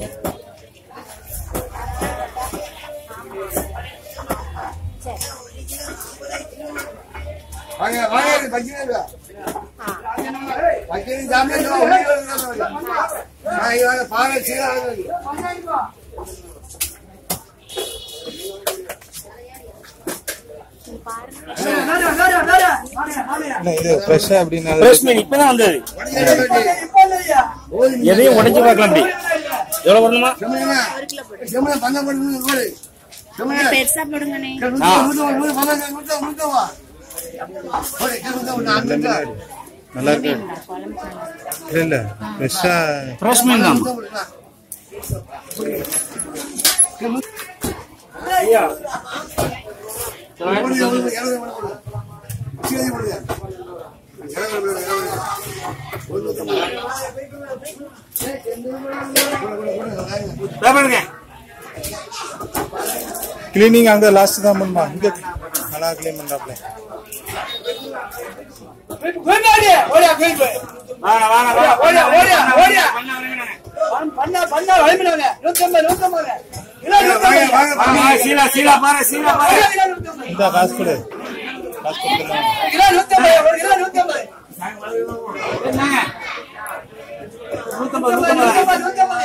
வாங்க வாங்க பக்கினு பக்கினு ஜாமீன் வாங்க பாரு சீரா இல்ல, இது ஃப்ரெஷ்ஷா அப்படின்னா ஃப்ரெஷ் மீன் இப்பதான் வந்தது எதையும் உடைச்சு பார்க்கலாம் அப்படி எவ்வளவு வரணுமா செம்மன பந்தம் போட்டு போடு செம்மன பெருசா போடுங்கண்ணே நல்லா இருக்கு இல்ல இல்ல ஃப்ரெஷ்ஷா ஃப்ரெஷ் மீன் தான் பாருங்க கிளீனிங் அங்க லாஸ்ட் தான் பண்ணுமா இங்க நல்லா கிளீன் பண்றாப்ல வாங்க வாங்க வாங்க வாங்க சீலா சீலா பாரு சீலா பாரு இந்த காசு கொடு காசு கொடுத்துடலாம் நூத்தம்பது நூத்தம்பது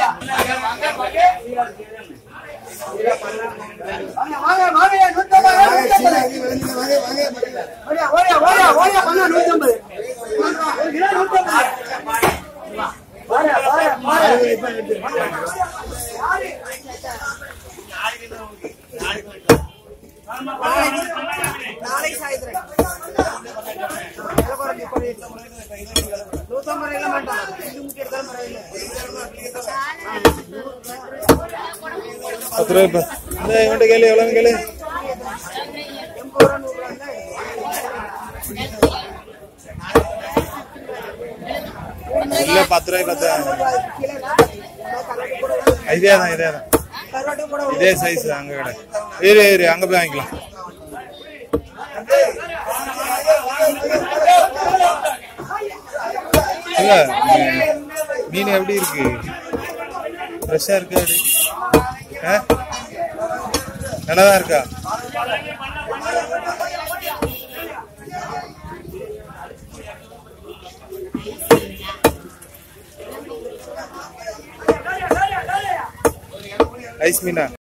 பத்து ரூபாய் இப்ப இந்த இவன்ட்ட கேளு எவ்வளவு கேளு இல்ல பத்து ரூபாய் பத்து இதே தான் இதே தான் இதே சைஸ் அங்க கடை இரு இரு அங்க போய் வாங்கிக்கலாம் இல்ல மீன் எப்படி இருக்கு ஃப்ரெஷ்ஷா இருக்கு அப்படி ஆ? நல்லாதான் இருக்கா ஐஸ் மீனா